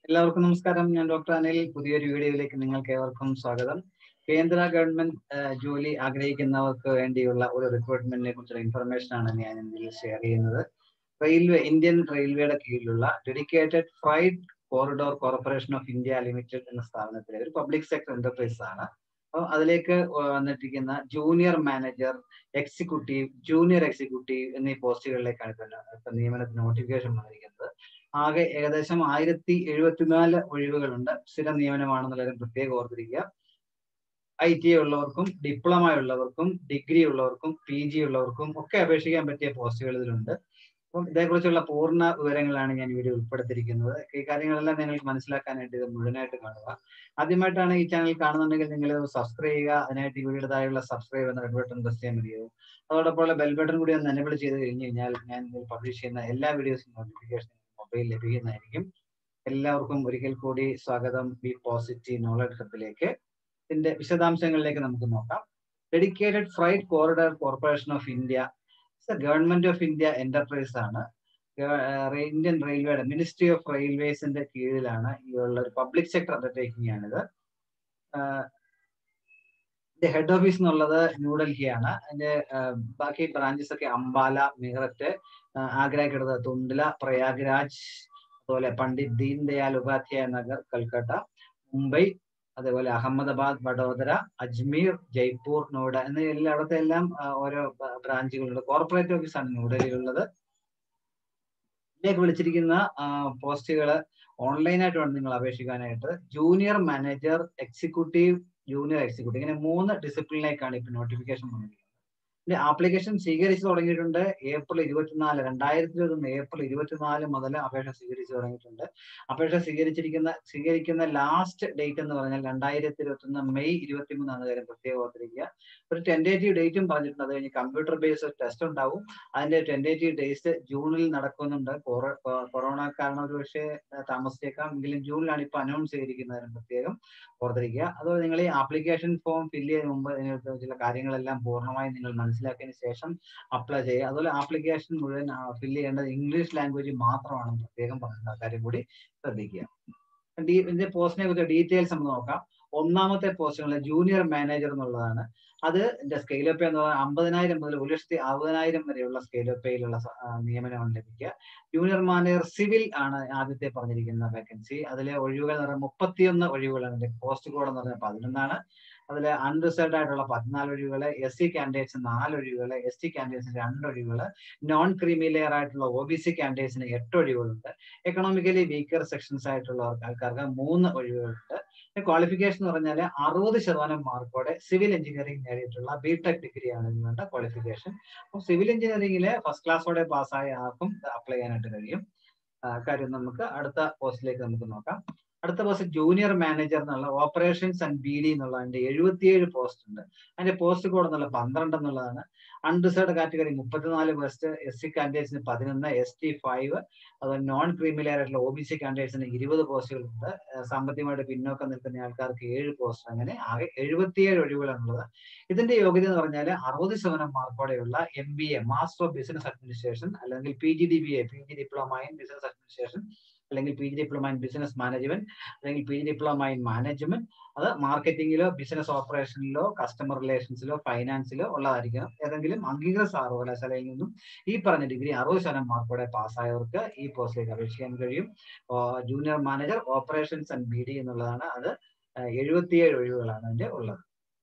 എല്ലാവർക്കും നമസ്കാരം ഞാൻ ഡോക്ടർ അനിൽ പുതിയൊരു വീഡിയോയിലേക്ക് നിങ്ങൾക്ക് ഏവർക്കും സ്വാഗതം കേന്ദ്ര ഗവൺമെന്റ് ജോലി ആഗ്രഹിക്കുന്നവർക്ക് വേണ്ടിയുള്ള ഒരു റിക്രൂട്ട്മെന്റിനെ കുറിച്ചുള്ള ഇൻഫർമേഷൻ ആണ് ഞാൻ ഇതിൽ ഷെയർ ചെയ്യുന്നത് റെയിൽവേ ഇന്ത്യൻ റെയിൽവേയുടെ കീഴിലുള്ള dedicated freight corridor corporation of India limited എന്ന സ്ഥാപനത്തിലെ ഒരു പബ്ലിക് സെക്ടർ എന്റർപ്രൈസ് ആണ് അപ്പോൾ അതിലേക്ക് വന്നിട്ടിരിക്കുന്ന junior manager executive junior executive എന്നീ പോസ്റ്റുകളിലേക്കാണ് ഇപ്പൊ നിയമനത്തിന് നോട്ടിഫിക്കേഷൻ വന്നിരിക്കുന്നത് ആകെ ഏകദേശം ആയിരത്തി എഴുപത്തിനാല് ഒഴിവുകളുണ്ട് സ്ഥിര നിയമനമാണെന്നുള്ളതിന് പ്രത്യേകം ഓർത്തിരിക്കുക ഐ ടി ഉള്ളവർക്കും ഡിപ്ലോമ ഉള്ളവർക്കും ഡിഗ്രി ഉള്ളവർക്കും പി ജി ഉള്ളവർക്കും ഒക്കെ അപേക്ഷിക്കാൻ പറ്റിയ പോസ്റ്റുകൾ ഇതിലുണ്ട് അപ്പം ഇതേക്കുറിച്ചുള്ള പൂർണ്ണ വിവരങ്ങളാണ് ഞാൻ വീഡിയോ ഉൾപ്പെടുത്തിയിരിക്കുന്നത് ഈ കാര്യങ്ങളെല്ലാം നിങ്ങൾക്ക് മനസ്സിലാക്കാനായിട്ട് ഇത് മുഴുവനായിട്ട് കാണുക ആദ്യമായിട്ടാണ് ഈ ചാനൽ കാണുന്നുണ്ടെങ്കിൽ നിങ്ങൾ സബ്സ്ക്രൈബ് ചെയ്യുക അതിനായിട്ട് ഈ വീഡിയോ താഴെയുള്ള സബ്സ്ക്രൈബ് എന്ന റെഡ് ബട്ടൺ പ്രസ് ചെയ്യാൻ മതിയാവും അതോടൊപ്പം ബെൽ ബട്ടൺ കൂടി ഒന്ന് എനബിൾ ചെയ്ത് കഴിഞ്ഞ് കഴിഞ്ഞാൽ ഞാൻ പബ്ലിഷ് ചെയ്യുന്ന എല്ലാ വീഡിയോസും നോട്ടിഫിക്കേഷൻ മൊബൈൽ ലഭിക്കുന്നതായിരിക്കും എല്ലാവർക്കും ഒരിക്കൽ കൂടി സ്വാഗതം ബി പോസിറ്റീവ് നോളജ് ഹബിലേക്ക് ഇതിന്റെ വിശദാംശങ്ങളിലേക്ക് നമുക്ക് നോക്കാം dedicated freight corridor corporation of India government of India enterprise ആണ് ഇന്ത്യൻ റെയിൽവേയുടെ മിനിസ്ട്രി ഓഫ് റെയിൽവേസിന്റെ കീഴിലാണ് ഈ ഉള്ള ഒരു പബ്ലിക് സെക്ടർ അണ്ടർടേക്കിംഗ് ആണിത് ഇതിന്റെ ഹെഡ് ഓഫീസ് എന്നുള്ളത് ന്യൂഡൽഹിയാണ് അതിന്റെ ബാക്കി ബ്രാഞ്ചസ് ഒക്കെ അംബാല മീററ്റ് ആഗ്രയ്ക്കടുത്ത് തുണ്ടില പ്രയാഗ്രാജ് അതുപോലെ പണ്ഡിറ്റ് ദീൻ ദയാൽ ഉപാധ്യായ നഗർ കൽക്കട്ട മുംബൈ അതേപോലെ അഹമ്മദാബാദ് വഡോദര അജ്മീർ ജയ്പൂർ നോയിഡ എന്നീ എല്ലായിടത്തെ എല്ലാം ഓരോ ബ്രാഞ്ചുകളുണ്ട് കോർപ്പറേറ്റ് ഓഫീസാണ് ന്യൂഡൽഹിയിലുള്ളത് ഇതിലേക്ക് വിളിച്ചിരിക്കുന്ന പോസ്റ്റുകൾ ഓൺലൈനായിട്ട് വേണം നിങ്ങൾ അപേക്ഷിക്കാനായിട്ട് junior manager executive junior executive ഇങ്ങനെ മൂന്ന് ഡിസിപ്ലിനിലേക്കാണ് ഇപ്പൊ നോട്ടിഫിക്കേഷൻ വന്നിരിക്കുന്നത് ഇതിന്റെ ആപ്ലിക്കേഷൻ സ്വീകരിച്ചു തുടങ്ങിയിട്ടുണ്ട് ഏപ്രിൽ ഇരുപത്തിനാല് രണ്ടായിരത്തി ഇരുപത്തൊന്ന് ഏപ്രിൽ ഇരുപത്തിനാല് മുതൽ അപേക്ഷ സ്വീകരിച്ചു തുടങ്ങിയിട്ടുണ്ട് അപേക്ഷ സ്വീകരിച്ചിരിക്കുന്ന സ്വീകരിക്കുന്ന ലാസ്റ്റ് ഡേറ്റ് എന്ന് പറഞ്ഞാൽ രണ്ടായിരത്തി ഇരുപത്തൊന്ന് മെയ് ഇരുപത്തിമൂന്നാണ് കാര്യം പ്രത്യേകം ഓർത്തിരിക്കുക ഒരു ടെൻഡേറ്റീവ് ഡേറ്റും പറഞ്ഞിട്ടുണ്ട് അത് കഴിഞ്ഞ് കമ്പ്യൂട്ടർ ബേസ്ഡ് ടെസ്റ്റ് ഉണ്ടാവും അതിന്റെ ടെൻഡേറ്റീവ് ഡേറ്റ് ജൂണിൽ നടക്കുന്നുണ്ട് കൊറോണ കാരണം ഒരു പക്ഷേ താമസിച്ചേക്കാം എങ്കിലും ജൂണിലാണ് ഇപ്പൊ അനൗൺസ് ചെയ്തിരിക്കുന്നതിന് പ്രത്യേകം ഓർത്തിരിക്കുക അതുപോലെ നിങ്ങൾ ഈ ആപ്ലിക്കേഷൻ ഫോം ഫില്ല് ചെയ്യുന്ന മുമ്പ് ഇതിനകത്ത് ചില കാര്യങ്ങളെല്ലാം പൂർണ്ണമായും നിങ്ങൾ മനസ്സിലാക്കിയതിന് ശേഷം അപ്ലൈ ചെയ്യുക അതുപോലെ ആപ്ലിക്കേഷൻ മുഴുവൻ ഫില്ല് ചെയ്യേണ്ടത് ഇംഗ്ലീഷ് ലാംഗ്വേജ് മാത്രമാണ് പ്രത്യേകം പറഞ്ഞ കാര്യം കൂടി ശ്രദ്ധിക്കുക ഇതിന്റെ പോസ്റ്റിനെ കുറിച്ച് ഡീറ്റെയിൽസ് നമുക്ക് നോക്കാം ഒന്നാമത്തെ പോസ്റ്റുകൾ ജൂനിയർ മാനേജർ എന്നുള്ളതാണ് അത് സ്കെയിൽ ഓഫ് എന്ന് പറഞ്ഞാൽ അമ്പതിനായിരം മുതൽ ഒരു ലക്ഷത്തി അറുപതിനായിരം വരെയുള്ള സ്കെയിൽ ഓഫ് പേയിലുള്ള നിയമനമാണ് ലഭിക്കുക ജൂനിയർ മാനേജർ സിവിൽ ആണ് ആദ്യത്തെ പറഞ്ഞിരിക്കുന്ന വേക്കൻസി അതിലെ ഒഴിവുകൾ എന്ന് പറഞ്ഞാൽ മുപ്പത്തിയൊന്ന് ഒഴിവുകളാണ് പോസ്റ്റ് കോഡ് എന്ന് പറഞ്ഞാൽ പതിനൊന്നാണ് അതിൽ അൺറിസർവ്ഡ് ആയിട്ടുള്ള പതിനാല് ഒഴിവുകൾ എസ് സി കാൻഡിഡേറ്റ്സ് നാല് ഒഴിവുകൾ എസ് ടി കാൻഡിഡേറ്റ്സിന് രണ്ട് ഒഴിവുകൾ നോൺ ക്രീമി ലെയർ ആയിട്ടുള്ള ഒ ബി സി കാൻഡിഡേറ്റ്സിന് എട്ട് ഒഴിവുകളുണ്ട് എക്കണോമിക്കലി വീക്കർ സെക്ഷൻസ് ആയിട്ടുള്ള ആൾക്കാർക്ക് മൂന്ന് ഒഴിവുകളുണ്ട് ക്വാളിഫിക്കേഷൻ എന്ന് പറഞ്ഞാൽ അറുപത് ശതമാനം മാർക്കോടെ സിവിൽ എഞ്ചിനീയറിംഗ് നേടിയിട്ടുള്ള ബി ടെക് ഡിഗ്രിയാണ് ഇതിന് വേണ്ട ക്വാളിഫിക്കേഷൻ അപ്പോൾ സിവിൽ എഞ്ചിനീയറിംഗിലെ ഫസ്റ്റ് ക്ലാസ്സോടെ പാസ്സായ ആർക്കും അപ്ലൈ ചെയ്യാനായിട്ട് കഴിയും കാര്യം നമുക്ക് അടുത്ത പോസ്റ്റിലേക്ക് നമുക്ക് നോക്കാം അടുത്ത പോസ്റ്റ് ജൂനിയർ മാനേജർ എന്നുള്ള ഓപ്പറേഷൻസ് ആൻഡ് ബി ഡി എന്നുള്ള അതിന്റെ എഴുപത്തിയേഴ് പോസ്റ്റ് ഉണ്ട് അതിന്റെ പോസ്റ്റ് കോഡ് എന്നുള്ള പന്ത്രണ്ട് എന്നുള്ളതാണ് അൺറിസർവ്ഡ് കാറ്റഗറി മുപ്പത്തിനാല് പോസ്റ്റ് എസ് സി കാൻഡിഡേറ്റ്സിന് പതിനൊന്ന് എസ് ടി ഫൈവ് അതുപോലെ നോൺ ക്രീമിലെയർ ആയിട്ടുള്ള ഒ ബി സി കാൻഡിഡേറ്റ്സിന് ഇരുപത് പോസ്റ്റുകളുണ്ട് സാമ്പത്തികമായിട്ട് പിന്നോക്കം നിൽക്കുന്ന ആൾക്കാർക്ക് ഏഴ് പോസ്റ്റ് അങ്ങനെ ആകെ എഴുപത്തിയേഴ് ഒഴിവുകളാണുള്ളത് ഇതിന്റെ യോഗ്യത എന്ന് പറഞ്ഞാൽ അറുപത് ശതമാനം മാർക്കോടെയുള്ള M B A master of business administration അല്ലെങ്കിൽ P G D B A P G diploma in business administration അല്ലെങ്കിൽ P G diploma in business management അല്ലെങ്കിൽ P G diploma in management അത് മാർക്കറ്റിംഗിലോ ബിസിനസ് ഓപ്പറേഷനിലോ കസ്റ്റമർ റിലേഷൻസിലോ ഫൈനാൻസിലോ ഉള്ളതായിരിക്കണം ഏതെങ്കിലും അംഗീകൃത സർവകലാശാലയിൽ നിന്നും ഈ പറഞ്ഞ ഡിഗ്രി അറുപത് ശതമാനം മാർക്കോടെ പാസ്സായവർക്ക് ഈ പോസ്റ്റിലേക്ക് അപേക്ഷിക്കാൻ കഴിയും junior manager operations and B D എന്നുള്ളതാണ് അത് എഴുപത്തിയേഴ് ഒഴിവുകളാണ് അതിന്റെ ഉള്ളത്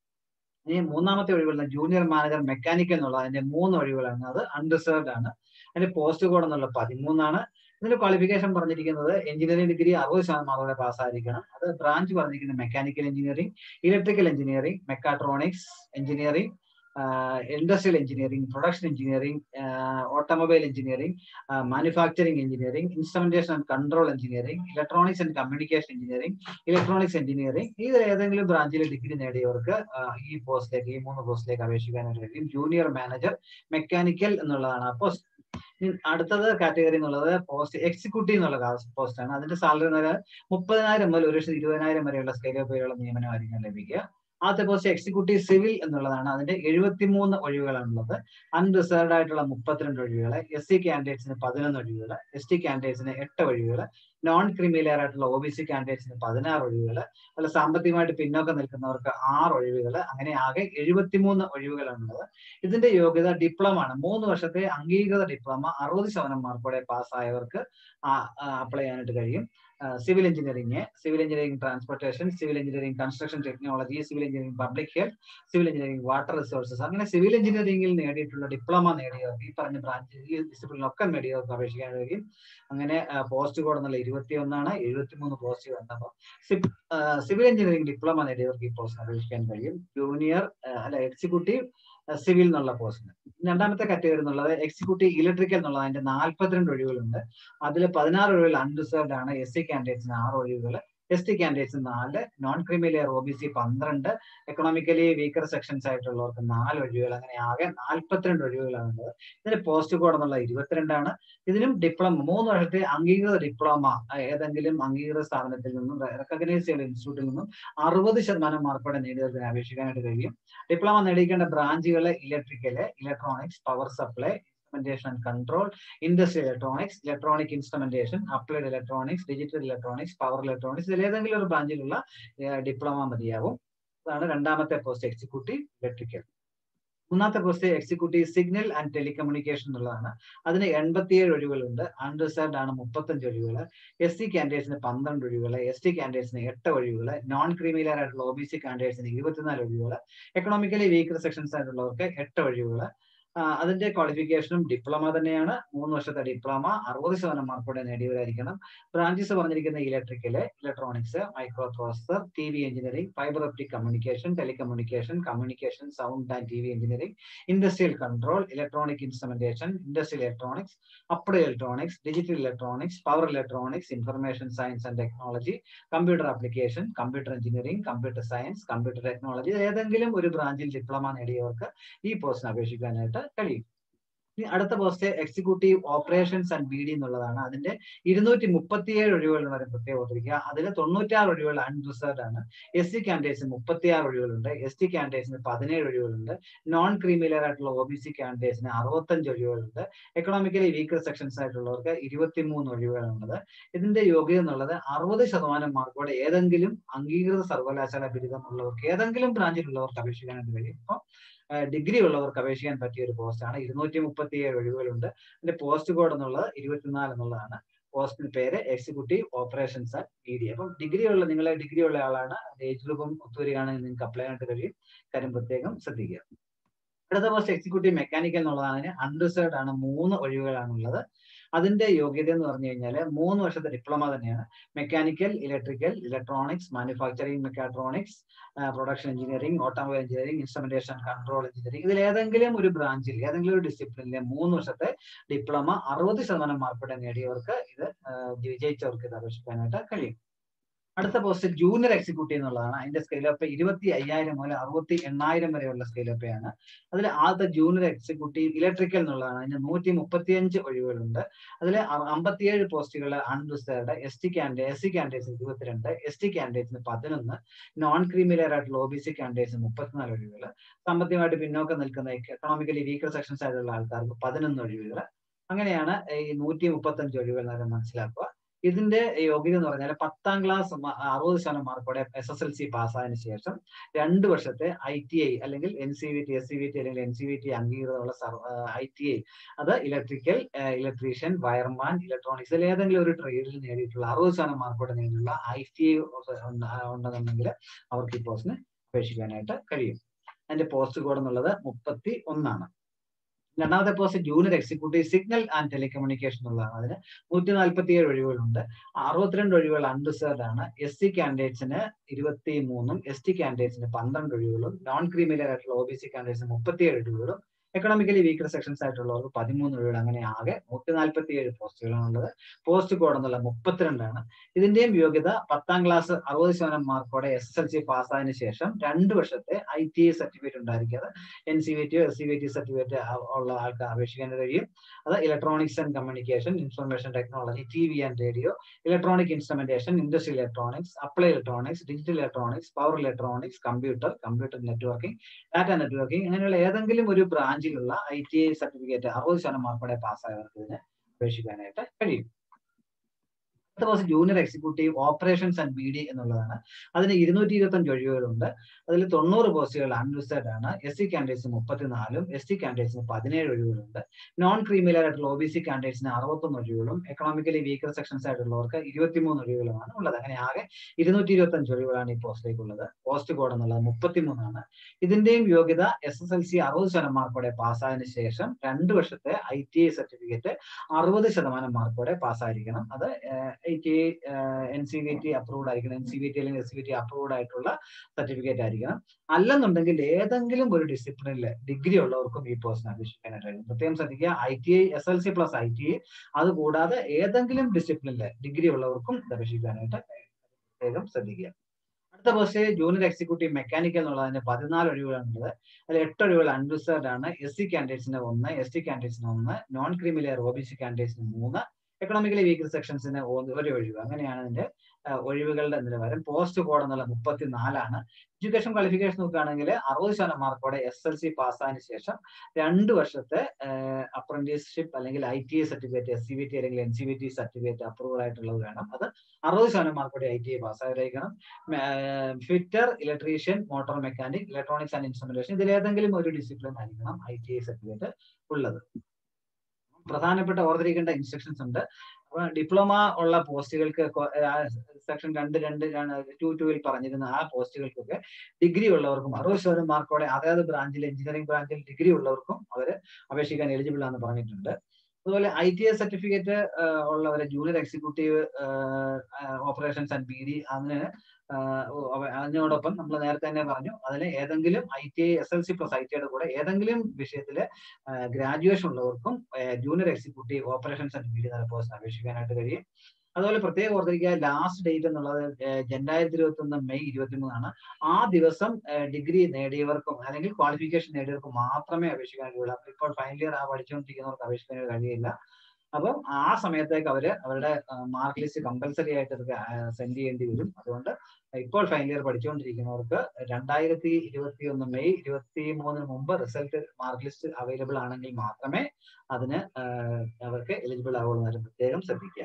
ഇനി മൂന്നാമത്തെ ഒഴിവുള്ള ജൂനിയർ മാനേജർ മെക്കാനിക്കൽ എന്നുള്ള അതിന്റെ മൂന്ന് ഒഴിവുകളാണ് അത് അൺറിസർവ്ഡ് ആണ് അതിന്റെ പോസ്റ്റ് കോഡ് എന്നുള്ള പതിമൂന്നാണ് ഇതിന്റെ ക്വാളിഫിക്കേഷൻ പറഞ്ഞിരിക്കുന്നത് എഞ്ചിനീയറിംഗ് ഡിഗ്രി അറുപത് ശതമാനത്തോടെ പാസ്സായിരിക്കണം അത് ബ്രാഞ്ച് പറഞ്ഞിരിക്കുന്നത് mechanical engineering electrical engineering mechatronics engineering industrial engineering production engineering automobile engineering manufacturing engineering instrumentation and control engineering electronics and communication engineering electronics engineering ഇതിൽ ഏതെങ്കിലും ബ്രാഞ്ചിൽ ഡിഗ്രി നേടിയവർക്ക് ഈ പോസ്റ്റിലേക്ക് ഈ മൂന്ന് പോസ്റ്റിലേക്ക് അപേക്ഷിക്കാനായിട്ട് കഴിയും ജൂനിയർ മാനേജർ മെക്കാനിക്കൽ എന്നുള്ളതാണ് ആ പോസ്റ്റ് അടുത്തത് കാറ്റഗറി എന്നുള്ളത് പോസ്റ്റ് എക്സിക്യൂട്ടീവ് എന്നുള്ള പോസ്റ്റ് ആണ് അതിന്റെ സാലറി എന്ന് പറഞ്ഞാൽ മുപ്പതിനായിരം മുതൽ ഒരു ലക്ഷത്തി ഇരുപതിനായിരം വരെയുള്ള സ്കെയിൽ പേരുള്ള നിയമനമായിരിക്കും ലഭിക്കുക ആദ്യത്തെ പോസ്റ്റ് എക്സിക്യൂട്ടീവ് സിവിൽ എന്നുള്ളതാണ് അതിന്റെ എഴുപത്തിമൂന്ന് ഒഴിവുകളാണുള്ളത് അൺറിസർവ്ഡ് ആയിട്ടുള്ള മുപ്പത്തിരണ്ട് ഒഴിവുകൾ എസ് സി കാൻഡിഡേറ്റ്സിന് പതിനൊന്ന് ഒഴിവുകൾ എസ് ടി കാൻഡിഡേറ്റ്സിന് എട്ട് ഒഴിവുകൾ നോൺ ക്രിമിലെയർ ആയിട്ടുള്ള ഒ ബി സി കാൻഡിഡേറ്റ്സിന് പതിനാറ് ഒഴിവുകൾ അല്ല സാമ്പത്തികമായിട്ട് പിന്നോക്കം നിൽക്കുന്നവർക്ക് ആറ് ഒഴിവുകൾ അങ്ങനെ ആകെ എഴുപത്തിമൂന്ന് ഒഴിവുകളാണുള്ളത് ഇതിന്റെ യോഗ്യത ഡിപ്ലോമ ആണ് മൂന്ന് വർഷത്തെ അംഗീകൃത ഡിപ്ലോമ അറുപത് ശതമാനം മാർക്കോടെ പാസ്സായവർക്ക് അപ്ലൈ ചെയ്യാനായിട്ട് കഴിയും civil engineering civil engineering transportation civil engineering construction technology civil engineering public health civil engineering water resources അങ്ങനെ സിവിൽ എഞ്ചിനീയറിംഗിൽ നേടിയിട്ടുള്ള ഡിപ്ലോമ നേടിയവർക്ക് ഈ പറഞ്ഞ ബ്രാഞ്ച് ഈ ഡിസിപ്ലിനൊക്കെ നേടിയവർക്ക് അപേക്ഷിക്കാൻ കഴിയും അങ്ങനെ പോസ്റ്റ് കോഡ് എന്നുള്ള ഇരുപത്തി ഒന്നാണ് എഴുപത്തിമൂന്ന് പോസ്റ്റ് വന്നപ്പോൾ സിവിൽ എഞ്ചിനീയറിംഗ് ഡിപ്ലോമ നേടിയവർക്ക് ഈ പോസ്റ്റിന് അപേക്ഷിക്കാൻ കഴിയും ജൂനിയർ അല്ല എക്സിക്യൂട്ടീവ് സിവിൽ എന്നുള്ള പോസ്റ്റിന് രണ്ടാമത്തെ കാറ്റഗറി എന്നുള്ളത് എക്സിക്യൂട്ടീവ് ഇലക്ട്രിക്കൽ എന്നുള്ളത് അതിന്റെ നാൽപ്പത്തിരണ്ട് ഒഴിവുകളുണ്ട് അതിൽ പതിനാറ് ഒഴിവുകൾ അൺറിസർവ്ഡ് ആണ് എസ് സി കാൻഡിഡേറ്റ്സിന് ആറ് ഒഴിവുകൾ എസ് ടി കാൻഡിഡേറ്റ്സിന് നാല് non creamy layer O B C പന്ത്രണ്ട് എക്കണോമിക്കലി വീക്കർ സെക്ഷൻസ് ആയിട്ടുള്ളവർക്ക് നാല് ഒഴിവുകൾ അങ്ങനെ ആകെ നാൽപ്പത്തിരണ്ട് ഒഴിവുകളാണുള്ളത് ഇതിന് പോസ്റ്റ് കോഡ് എന്നുള്ള ഇരുപത്തിരണ്ടാണ് ഇതിനും ഡിപ്ലോമ മൂന്ന് വർഷത്തെ അംഗീകൃത ഡിപ്ലോമ ഏതെങ്കിലും അംഗീകൃത സ്ഥാപനത്തിൽ നിന്നും റെക്കഗ്നൈസ് ചെയ്ത ഇൻസ്റ്റിറ്റ്യൂട്ടിൽ നിന്നും അറുപത് ശതമാനം മാർക്കോടെ നേടിയവർക്ക് അപേക്ഷിക്കാനായിട്ട് കഴിയും ഡിപ്ലോമ നേടിക്കേണ്ട ബ്രാഞ്ചുകൾ electrical electronics power supply instrumentation and control, industrial electronics, electronic instrumentation, applied electronics, digital electronics, power electronics ഇതിൽ ഏതെങ്കിലും ഒരു ബ്രാഞ്ചിലുള്ള ഡിപ്ലോമ മതിയാവും അതാണ് രണ്ടാമത്തെ പോസ്റ്റ് എക്സിക്യൂട്ടീവ് ഇലക്ട്രിക്കൽ മൂന്നാമത്തെ post executive signal and telecommunication എന്നുള്ളതാണ് അതിന് എൺപത്തിയേഴ് ഒഴിവുകളുണ്ട് അൺറിസർവ്ഡ് ആണ് മുപ്പത്തഞ്ച് ഒഴിവുകൾ എസ് സി കാൻഡിഡേറ്റ്സിന് പന്ത്രണ്ട് ഒഴിവുകൾ എസ് ടി കാൻഡിഡേറ്റ്സിന് എട്ട് ഒഴിവുകൾ നോൺ ക്രീമിലെയർ ആയിട്ടുള്ള ഒ ബി സി കാൻഡിഡേറ്റ്സിന് ഇരുപത്തിനാല് ഒഴിവുകൾ എക്കണോമിക്കലി വീക്കർ സെക്ഷൻസ് ആയിട്ടുള്ളവർക്ക് എട്ട് ഒഴിവുകൾ അതിന്റെ ക്വാളിഫിക്കേഷനും ഡിപ്ലോമ തന്നെയാണ് മൂന്ന് വർഷത്തെ ഡിപ്ലോമ അറുപത് ശതമാനം മാർക്കോടെ നേടിയവരായിരിക്കണം ബ്രാഞ്ചസ് പറഞ്ഞിരിക്കുന്ന electrical electronics microprocessor T V engineering fibre optic communication telecommunication communication sound and T V engineering industrial control electronic instrumentation industrial electronics applied electronics digital electronics power electronics information science and technology computer application computer engineering computer science computer technology ഏതെങ്കിലും ഒരു ബ്രാഞ്ചിൽ diploma നേടിയവർക്ക് ഈ പോസ്റ്റിന് അപേക്ഷിക്കാനായിട്ട് കഴിയും ഇനി അടുത്ത post executive operations and B D എന്നുള്ളതാണ് അതിന്റെ ഇരുന്നൂറ്റി മുപ്പത്തിയേഴ് ഒഴിവുകൾ വരെ പ്രത്യേകം ഓർത്തിരിക്കുക അതിൽ തൊണ്ണൂറ്റാറ് ഒഴിവുകൾ അൺറിസർവ്ഡ് ആണ് എസ് സി കാൻഡിഡേറ്റ്സിന് മുപ്പത്തിയാറ് ഒഴിവുകളുണ്ട് എസ് ടി കാൻഡിഡേറ്റ്സിന് പതിനേഴ് ഒഴിവുകളുണ്ട് നോൺ ക്രീമിലെയർ ആയിട്ടുള്ള ഒ ബി സി കാൻഡിഡേറ്റ്സിന് അറുപത്തഞ്ച് ഒഴിവുകളുണ്ട് എക്കണോമിക്കലി വീക്കർ സെക്ഷൻസ് ആയിട്ടുള്ളവർക്ക് ഇരുപത്തിമൂന്ന് ഒഴിവുകളുള്ളത് ഇതിന്റെ യോഗ്യത എന്നുള്ളത് അറുപത് ശതമാനം മാർക്കോടെ ഏതെങ്കിലും അംഗീകൃത സർവകലാശാല ബിരുദം ഉള്ളവർക്ക് ഏതെങ്കിലും ബ്രാഞ്ചിലുള്ളവർക്ക് അപേക്ഷിക്കാനായിട്ട് കഴിയും അപ്പോൾ ഡിഗ്രി ഉള്ളവർക്ക് അപേക്ഷിക്കാൻ പറ്റിയ ഒരു പോസ്റ്റാണ് ഇരുന്നൂറ്റി മുപ്പത്തി ഏഴ് ഒഴിവുകളുണ്ട് അതിന്റെ പോസ്റ്റ് കോഡ് എന്നുള്ളത് ഇരുപത്തിനാല് എന്നുള്ളതാണ് പോസ്റ്റിന് പേര് executive operations and B D അപ്പം ഡിഗ്രി ഉള്ള നിങ്ങളെ ഡിഗ്രി ഉള്ള ആളാണ് ഏജ് ഗ്രൂപ്പും ഒത്തുവരികയാണെങ്കിൽ നിങ്ങൾക്ക് അപ്ലൈ ചെയ്യാനായിട്ട് കഴിയും കാര്യം പ്രത്യേകം ശ്രദ്ധിക്കുക അടുത്ത പോസ്റ്റ് എക്സിക്യൂട്ടീവ് മെക്കാനിക്കൽ എന്നുള്ളതാണ് അൺറിസർവ്ഡ് ആണ് മൂന്ന് ഒഴിവുകളാണുള്ളത് അതിന്റെ യോഗ്യത എന്ന് പറഞ്ഞു കഴിഞ്ഞാൽ മൂന്ന് വർഷത്തെ ഡിപ്ലോമ തന്നെയാണ് mechanical electrical electronics manufacturing mechatronics production engineering automobile engineering instrumentation control engineering ഇതിൽ ഏതെങ്കിലും ഒരു ബ്രാഞ്ചിൽ ഏതെങ്കിലും ഒരു ഡിസിപ്ലിനിലെ മൂന്ന് വർഷത്തെ ഡിപ്ലോമ അറുപത് ശതമാനം മാർക്കോടെ നേടിയവർക്ക് ഇത് വിജയിച്ചവർക്ക് ഇത് അപേക്ഷിക്കാനായിട്ട് കഴിയും അടുത്ത പോസ്റ്റ് ജൂനിയർ എക്സിക്യൂട്ടീവ് എന്നുള്ളതാണ് അതിന്റെ സ്കെയിലപ്പ് ഇരുപത്തി അയ്യായിരം മുതൽ അറുപത്തി എണ്ണായിരം വരെയുള്ള സ്കെയിലപ്പയാണ് അതിൽ ആദ്യത്തെ ജൂനിയർ എക്സിക്യൂട്ടീവ് ഇലക്ട്രിക്കൽ എന്നുള്ളതാണ് അതിന് നൂറ്റി മുപ്പത്തിയഞ്ച് ഒഴിവുകളുണ്ട് അതിൽ അമ്പത്തിയേഴ് പോസ്റ്റുകൾ unreserved S T candidate S C കാൻഡിഡേറ്റ്സിന് ഇരുപത്തിരണ്ട് എസ് ടി കാൻഡിഡേറ്റ്സിന് പതിനൊന്ന് നോൺ ക്രീമിലെയർ ആയിട്ടുള്ള ഒ ബി സി കാൻഡിഡേറ്റ്സിന് മുപ്പത്തിനാല് ഒഴിവുകൾ സാമ്പത്തികമായിട്ട് പിന്നോക്കം നിൽക്കുന്ന എക്കണോമിക്കലി വീക്കർ സെക്ഷൻസ് ആയിട്ടുള്ള ആൾക്കാർക്ക് പതിനൊന്ന് ഒഴിവുകൾ അങ്ങനെയാണ് ഈ നൂറ്റി മുപ്പത്തഞ്ച് ഒഴിവുകൾ എന്ന് മനസ്സിലാക്കുക ഇതിന്റെ യോഗ്യത എന്ന് പറഞ്ഞാൽ പത്താം ക്ലാസ് അറുപത് ശതമാനം മാർക്കോടെ എസ് എസ് എൽ സി പാസ്സായതിനു ശേഷം രണ്ട് വർഷത്തെ ഐ ടി ഐ അല്ലെങ്കിൽ N C V T S C V T അല്ലെങ്കിൽ എൻ സി വി ടി അംഗീകൃതമുള്ള ഐ ടി ഐ അത് ഇലക്ട്രിക്കൽ ഇലക്ട്രീഷ്യൻ വയർമാൻ ഇലക്ട്രോണിക്സ് ഇതിൽ ഏതെങ്കിലും ഒരു ട്രേഡിൽ നേടിയിട്ടുള്ള അറുപത് ശതമാനം മാർക്കോടെ നേടിയിട്ടുള്ള ഐ ടി ഐ ഉണ്ടെന്നുണ്ടെങ്കിൽ അവർക്ക് ഈ പോസ്റ്റിന് അപേക്ഷിക്കാനായിട്ട് കഴിയും അതിന്റെ പോസ്റ്റ് കോഡ് എന്നുള്ളത് മുപ്പത്തി ഒന്നാണ് രണ്ടാമത്തെ post junior executive signal and telecommunication എന്നുള്ളതാണ് അതിന് നൂറ്റി നാൽപ്പത്തി ഏഴ് ഒഴിവുകളുണ്ട് അറുപത്തിരണ്ട് ഒഴിവുകൾ അൺറിസർവ്ഡ് ആണ് എസ് സി കാൻഡിഡേറ്റ്സിന് ഇരുപത്തി മൂന്നും എസ് ടി കാൻഡിഡേറ്റ്സിന് പന്ത്രണ്ട് ഒഴിവുകളും നോൺ ക്രീമിലെയർ ആയിട്ടുള്ള ഒ ബി സി കാൻഡിഡേറ്റ്സിന് മുപ്പത്തിയേഴ് ഒഴിവുകളും എക്കണോമിക്കലി വീക്കർ സെക്ഷൻസ് ആയിട്ടുള്ളവർക്ക് പതിമൂന്ന് ഒഴിവുകൾ അങ്ങനെ ആകെ നൂറ്റി നാൽപ്പത്തി ഏഴ് പോസ്റ്റുകളാണ് ഉള്ളത് പോസ്റ്റ് കോഡ് എന്നുള്ള മുപ്പത്തിരണ്ടാണ് ഇതിന്റെയും യോഗ്യത പത്താം ക്ലാസ് അറുപത് ശതമാനം മാർക്കോടെ എസ് എസ് എൽ സി പാസ്സായതിനു ശേഷം രണ്ട് വർഷത്തെ ഐ ടി ഐ സർട്ടിഫിക്കറ്റ് ഉണ്ടായിരിക്കും എൻ സി വി ടിയോ S C V T certificate ഉള്ള ആൾക്ക് അപേക്ഷിക്കാൻ കഴിയും അത് electronics and communication information technology T V and radio electronic instrumentation industrial electronics apply electronics digital electronics power electronics computer computer networking data networking അങ്ങനെയുള്ള ഏതെങ്കിലും ഒരു ബ്രാഞ്ചിലുള്ള ഐ ടി ഐ സർട്ടിഫിക്കറ്റ് അറുപത് ശതമാനം മാർക്കോടെ പാസ്സായവർക്ക് ഇതിന് അപേക്ഷിക്കാനായിട്ട് കഴിയും അടുത്ത post junior executive operations and B D എന്നുള്ളതാണ് അതിന് ഇരുന്നൂറ്റി ഇരുപത്തഞ്ച് ഒഴിവുകളുണ്ട് അതിൽ തൊണ്ണൂറ് പോസ്റ്റുകൾ അൺലിസ്റ്റഡ് ആണ് എസ് സി കാൻഡിഡേറ്റ്സിന് മുപ്പത്തിനാലും എസ് ടി കാൻഡിഡേറ്റ്സിന് പതിനേഴ് ഒഴിവുകളുണ്ട് നോൺ ക്രീമിലർ ആയിട്ടുള്ള ഒ ബി സി കാൻഡിഡേറ്റ്സിന് അറുപത്തൊന്ന് ഒഴിവുകളും എക്കണോമിക്കലി വീക്കർ സെക്ഷൻസ് ആയിട്ടുള്ളവർക്ക് ഇരുപത്തിമൂന്ന് ഒഴിവുകളുമാണ് ഉള്ളത് അങ്ങനെ ആകെ ഇരുന്നൂറ്റി ഇരുപത്തഞ്ച് ഒഴിവുകളാണ് ഈ പോസ്റ്റിലേക്കുള്ളത് പോസ്റ്റ് കോഡ് എന്നുള്ളത് മുപ്പത്തിമൂന്നാണ് ഇതിന്റെയും യോഗ്യത എസ് എസ് എൽ സി അറുപത് ശതമാനം മാർക്കോടെ പാസ്സായതിനു ശേഷം രണ്ട് വർഷത്തെ ഐ ടി ഐ സർട്ടിഫിക്കറ്റ് അറുപത് ശതമാനം മാർക്കോടെ പാസ്സായിരിക്കണം അത് I T I N C V T approved ആയിരിക്കണം എൻ സി വി ടി അല്ലെങ്കിൽ എസ് വി ടി അപ്രൂവ്ഡ് ആയിട്ടുള്ള സർട്ടിഫിക്കറ്റ് ആയിരിക്കണം അല്ലെന്നുണ്ടെങ്കിൽ ഏതെങ്കിലും ഒരു ഡിസിപ്ലിനിൽ ഡിഗ്രി ഉള്ളവർക്കും ഈ പോസ്റ്റിന് അപേക്ഷിക്കാനായിട്ട് കഴിയും പ്രത്യേകം ശ്രദ്ധിക്കുക I T I S L C plus I T I അത് കൂടാതെ ഏതെങ്കിലും ഡിസിപ്ലിനിൽ ഡിഗ്രി ഉള്ളവർക്കും ഇത് അപേക്ഷിക്കാനായിട്ട് പ്രത്യേകം ശ്രദ്ധിക്കുക അടുത്ത പോസ്റ്റ് ജൂനിയർ എക്സിക്യൂട്ടീവ് മെക്കാനിക്കൽ എന്നുള്ളതിന് പതിനാല് ഒഴിവുകളുണ്ട് അതിൽ എട്ട് ഒഴിവുകൾ അൺറിസർവ്ഡ് ആണ് എസ് സി കാൻഡിഡേറ്റ്സിന് ഒന്ന് എസ് ടി കാൻഡിഡേറ്റ്സിന് ഒന്ന് non creamy layer O B C കാൻഡിഡേറ്റ്സിന് മൂന്ന് എക്കണോമിക്കലി വീക്കർ സെക്ഷൻസിന് ഒരു ഒഴിവ് അങ്ങനെയാണ് ഇതിന്റെ ഒഴിവുകളുടെ നിലവാരം പോസ്റ്റ് കോഡ് എന്നുള്ള മുപ്പത്തിനാലാണ് എഡ്യൂക്കേഷൻ ക്വാളിഫിക്കേഷൻ നോക്കുകയാണെങ്കിൽ അറുപത് ശതമാനം മാർക്കോടെ എസ് എൽ സി പാസ്സായതിനു ശേഷം രണ്ട് വർഷത്തെ അപ്രന്റീസ്ഷിപ്പ് അല്ലെങ്കിൽ I T I certificate S C V T അല്ലെങ്കിൽ N C V T certificate approval ആയിട്ടുള്ളത് വേണം അത് അറുപത് ശതമാനം മാർക്കോടെ ഐ ടി ഐ പാസ്സായിരിക്കണം fitter electrician motor mechanic electronics and instrumentation ഇതിലേതെങ്കിലും ഒരു ഡിസിപ്ലിൻ ആയിരിക്കണം ഐ ടി ഐ സർട്ടിഫിക്കറ്റ് ഉള്ളത് പ്രധാനപ്പെട്ട ഓർത്തിരിക്കേണ്ട ഇൻസ്ട്രക്ഷൻസ് ഉണ്ട് അപ്പൊ ഡിപ്ലോമ ഉള്ള പോസ്റ്റുകൾക്ക് സെക്ഷൻ രണ്ട് രണ്ട് ടു ടുവിൽ പറഞ്ഞിരുന്ന ആ പോസ്റ്റുകൾക്കൊക്കെ ഡിഗ്രി ഉള്ളവർക്കും അറുപത് ശതമാനം മാർക്കോടെ അതായത് ബ്രാഞ്ചിൽ എഞ്ചിനീയറിംഗ് ബ്രാഞ്ചിൽ ഡിഗ്രി ഉള്ളവർക്കും അവർ അപേക്ഷിക്കാൻ എലിജിബിൾ ആണെന്ന് പറഞ്ഞിട്ടുണ്ട് അതുപോലെ ഐ ടി ഐ സർട്ടിഫിക്കറ്റ് ഉള്ളവരെ junior executive operations and B D അതിന് അതിനോടൊപ്പം നമ്മൾ നേരത്തെ തന്നെ പറഞ്ഞു അതിന് ഏതെങ്കിലും I T I S L C plus I ടിയുടെ കൂടെ ഏതെങ്കിലും വിഷയത്തിൽ ഗ്രാജുവേഷൻ ഉള്ളവർക്കും junior executive operations and B D നല്ല പോസ്റ്റ് അപേക്ഷിക്കാനായിട്ട് കഴിയും അതുപോലെ പ്രത്യേകം ഓർത്തിരിക്കുക ലാസ്റ്റ് ഡേറ്റ് എന്നുള്ളത് രണ്ടായിരത്തി ഇരുപത്തി ഒന്ന് മെയ് ഇരുപത്തി മൂന്നാണ് ആ ദിവസം ഡിഗ്രി നേടിയവർക്കും അല്ലെങ്കിൽ ക്വാളിഫിക്കേഷൻ നേടിയവർക്കും മാത്രമേ അപേക്ഷിക്കാൻ കഴിയുള്ളൂ അപ്പോൾ ഇപ്പോൾ ഫൈനൽ ഇയർ ആ പഠിച്ചുകൊണ്ടിരിക്കുന്നവർക്ക് അപേക്ഷിക്കാൻ കഴിയില്ല അപ്പം ആ സമയത്തേക്ക് അവര് അവരുടെ മാർക്ക് ലിസ്റ്റ് കമ്പൽസറി ആയിട്ട് സെൻഡ് ചെയ്യേണ്ടി വരും അതുകൊണ്ട് ഇപ്പോൾ ഫൈനൽ ഇയർ പഠിച്ചുകൊണ്ടിരിക്കുന്നവർക്ക് രണ്ടായിരത്തി ഇരുപത്തി ഒന്ന് മെയ് ഇരുപത്തി മൂന്നിന് മുമ്പ് റിസൾട്ട് മാർക്ക് ലിസ്റ്റ് അവൈലബിൾ ആണെങ്കിൽ മാത്രമേ അതിന് അവർക്ക് എലിജിബിൾ ആവുള്ളൂ എന്ന് പ്രത്യേകം ശ്രദ്ധിക്കുക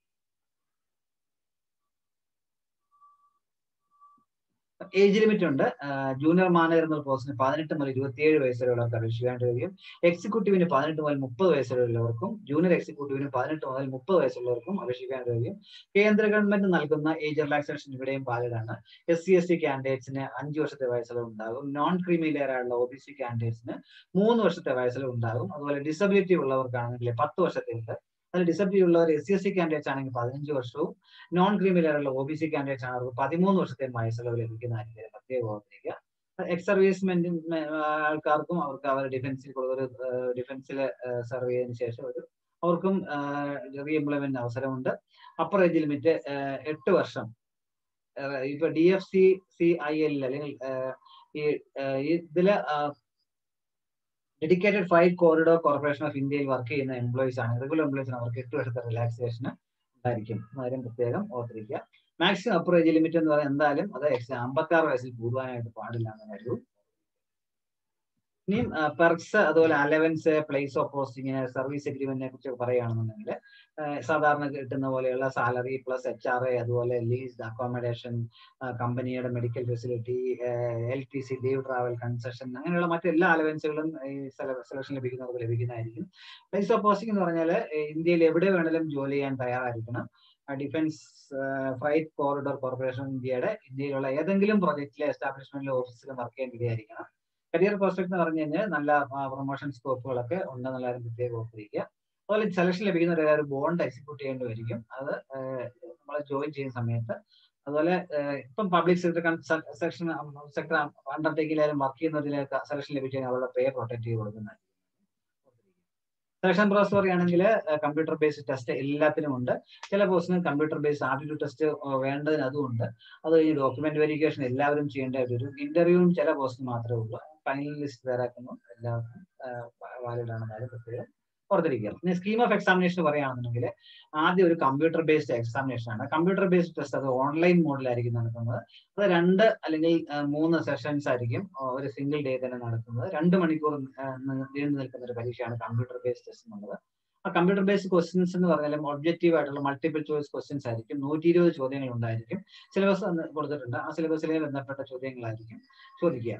ഏജ് ലിമിറ്റ് ഉണ്ട് ജൂനിയർ മാനേജർ എന്ന പോസ്റ്റിന് പതിനെട്ട് മുതൽ ഇരുപത്തിയേഴ് വയസ്സ് വരെയുള്ളവർക്ക് അപേക്ഷിക്കാൻ കഴിയും എക്സിക്യൂട്ടീവിന് പതിനെട്ട് മുതൽ മുപ്പത് വയസ്സ് വരെയുള്ളവർക്കും ജൂനിയർ എക്സിക്യൂട്ടീവിന് പതിനെട്ട് മുതൽ മുപ്പത് വയസ്സുള്ളവർക്കും അപേക്ഷിക്കാൻ കഴിയും കേന്ദ്ര ഗവൺമെന്റ് നൽകുന്ന ഏജ് റിലാക്സേഷൻ ഇവിടെയും വാലിഡാണ് എസ് സി എസ് ടി കാൻഡിഡേറ്റ്സിന് അഞ്ച് വർഷത്തെ വയസ്സിൽ ഉണ്ടാകും നോൺ ക്രീമി ലെയർ ആയുള്ള ഒ ബി സി കാൻഡിഡേറ്റ്സിന് മൂന്ന് വർഷത്തെ വയസ്സിൽ ഉണ്ടാകും അതുപോലെ ഡിസബിലിറ്റി ഉള്ളവർക്കാണെങ്കിൽ പത്ത് വർഷത്തെ ഉണ്ട് അതിൽ ഡിസബിലിറ്റി ഉള്ളവർ S C S C candidates ആണെങ്കിൽ പതിനഞ്ച് വർഷവും നോൺ ക്രീമിലുള്ള ഒ ബി സി കാൻഡിഡേറ്റ്സ് ആണ് അവർക്ക് പതിമൂന്ന് വർഷത്തെ വയസ്സിളവ് ലഭിക്കുന്നതായിരിക്കും പ്രത്യേകം ഓർത്തിരിക്കുക എക്സ് സർവീസ്മെന്റ് ആൾക്കാർക്കും അവർക്ക് അവർ ഡിഫൻസിൽ ഒരു ഡിഫൻസിൽ സർവ് ചെയ്തതിനു ശേഷം ഒരു അവർക്കും റീഎംപ്ലോയ്മെന്റ് അവസരമുണ്ട് അപ്പർ ഏജ് ലിമിറ്റ് എട്ട് വർഷം ഇപ്പൊ D F C C I L അല്ലെങ്കിൽ ഈ ഇതില് dedicated five corridor corporation of ഇന്ത്യയിൽ വർക്ക് ചെയ്യുന്ന എംപ്ലോയീസ് ആണ് റെഗുലർ എംപ്ലോയീസിന് അവർക്ക് എട്ട് വർഷത്തെ റിലാക്സേഷന് ഉണ്ടായിരിക്കും കാര്യം പ്രത്യേകം ഓർത്തിരിക്കുക മാക്സിമം അപ്പർ ഏജ് ലിമിറ്റ് എന്ന് പറയുന്നത് എന്തായാലും അത് അമ്പത്തി ആറ് വയസ്സിൽ കൂടുവാനായിട്ട് പാടില്ല എന്ന കാര്യവും ഇനിയും പെർക്സ് അതുപോലെ അലവൻസ് പ്ലേസ് ഓഫ് പോസ്റ്റിങ്ങിന് സർവീസ് എഗ്രിമെന്റിനെ കുറിച്ച് പറയുകയാണെന്നുണ്ടെങ്കിൽ സാധാരണ കിട്ടുന്ന പോലെയുള്ള salary plus H R A അതുപോലെ ലീസ് അക്കോമഡേഷൻ കമ്പനിയുടെ medical facility L T C leave travel concession അങ്ങനെയുള്ള മറ്റെല്ലാ അലവൻസുകളും ഈ സെലക്ഷൻ ലഭിക്കുന്നവർക്ക് ലഭിക്കുന്നതായിരിക്കും പ്ലേസ് ഓഫ് പോസ്റ്റിംഗ് എന്ന് പറഞ്ഞാൽ ഇന്ത്യയിൽ എവിടെ വേണമെങ്കിലും ജോലി ചെയ്യാൻ തയ്യാറായിരിക്കണം ഡിഫൻസ് ഫ്രൈറ്റ് കോറിഡോർ കോർപ്പറേഷൻ ഇന്ത്യയുടെ ഇന്ത്യയിലുള്ള ഏതെങ്കിലും പ്രൊജക്റ്റിലെ എസ്റ്റാബ്ലിഷ്മെന്റിലെ ഓഫീസിലും വർക്ക് ചെയ്യാൻ ഇടയായിരിക്കണം കരിയർ പ്രോസ്പെക്ട് എന്ന് പറഞ്ഞു കഴിഞ്ഞാൽ നല്ല പ്രൊമോഷൻ സ്കോപ്പുകളൊക്കെ ഉണ്ടെന്നുള്ള കാര്യം പ്രത്യേകം ഓർത്തിരിക്കുക അതുപോലെ സെലക്ഷൻ ലഭിക്കുന്ന ഒരു ബോണ്ട് എക്സിക്യൂട്ട് ചെയ്യേണ്ടി വരിക്കും അത് നമ്മൾ ജോയിൻ ചെയ്യുന്ന സമയത്ത് അതുപോലെ ഇപ്പം പബ്ലിക് സെക്ടർ സെക്ഷൻ സെക്ടർ അണ്ടർടേക്കിലായാലും വർക്ക് ചെയ്യുന്നതിലേക്ക് സെലക്ഷൻ ലഭിച്ചു അവരുടെ പേ പ്രൊട്ടക്ട് ചെയ്ത് കൊടുക്കുന്നത് സെലക്ഷൻ പ്രോസസ് പറയുകയാണെങ്കിൽ കമ്പ്യൂട്ടർ ബേസ്ഡ് ടെസ്റ്റ് എല്ലാത്തിനും ഉണ്ട് ചില പോസ്റ്റിന് കമ്പ്യൂട്ടർ ബേസ്ഡ് ആപ്റ്റിറ്റ്യൂഡ് ടെസ്റ്റ് വേണ്ടതിന് അതുമുണ്ട് അത് കഴിഞ്ഞ് ഡോക്യുമെന്റ് വെരിഫിക്കേഷൻ എല്ലാവരും ചെയ്യേണ്ട ഒരു ഇന്റർവ്യൂവും ചില പോസ്റ്റിന് മാത്രമേ ഉള്ളൂ ഫൈനൽ ലിസ്റ്റ് തയ്യാറാക്കുന്നു എല്ലാവർക്കും വാലിഡ് ആണെന്നാലും പ്രത്യേകം ഓർത്തിരിക്കുക ഇനി സ്കീം ഓഫ് എക്സാമിനേഷൻ പറയുകയാണെന്നുണ്ടെങ്കിൽ ആദ്യം ഒരു കമ്പ്യൂട്ടർ ബേസ്ഡ് എക്സാമിനേഷൻ ആണ് കമ്പ്യൂട്ടർ ബേസ്ഡ് ടെസ്റ്റ് അത് ഓൺലൈൻ മോഡിലായിരിക്കും നടക്കുന്നത് അത് രണ്ട് അല്ലെങ്കിൽ മൂന്ന് സെഷൻസ് ആയിരിക്കും ഒരു സിംഗിൾ ഡേ തന്നെ നടക്കുന്നത് രണ്ട് മണിക്കൂർ നീണ്ടു നിൽക്കുന്ന ഒരു പരീക്ഷയാണ് കമ്പ്യൂട്ടർ ബേസ്ഡ് ടെസ്റ്റ് എന്നുള്ളത് ആ കമ്പ്യൂട്ടർ ബേസ്ഡ് ക്വസ്റ്റ്യൻസ് എന്ന് പറഞ്ഞാൽ ഒബ്ജക്റ്റീവ് ആയിട്ടുള്ള മൾട്ടിപ്പിൾ ചോയ്സ് ക്വസ്റ്റ്യൻസ് ആയിരിക്കും നൂറ്റി ഇരുപത് ചോദ്യങ്ങൾ ഉണ്ടായിരിക്കും സിലബസ് കൊടുത്തിട്ടുണ്ട് ആ സിലബസിലെ ബന്ധപ്പെട്ട ചോദ്യങ്ങളായിരിക്കും ചോദിക്കുക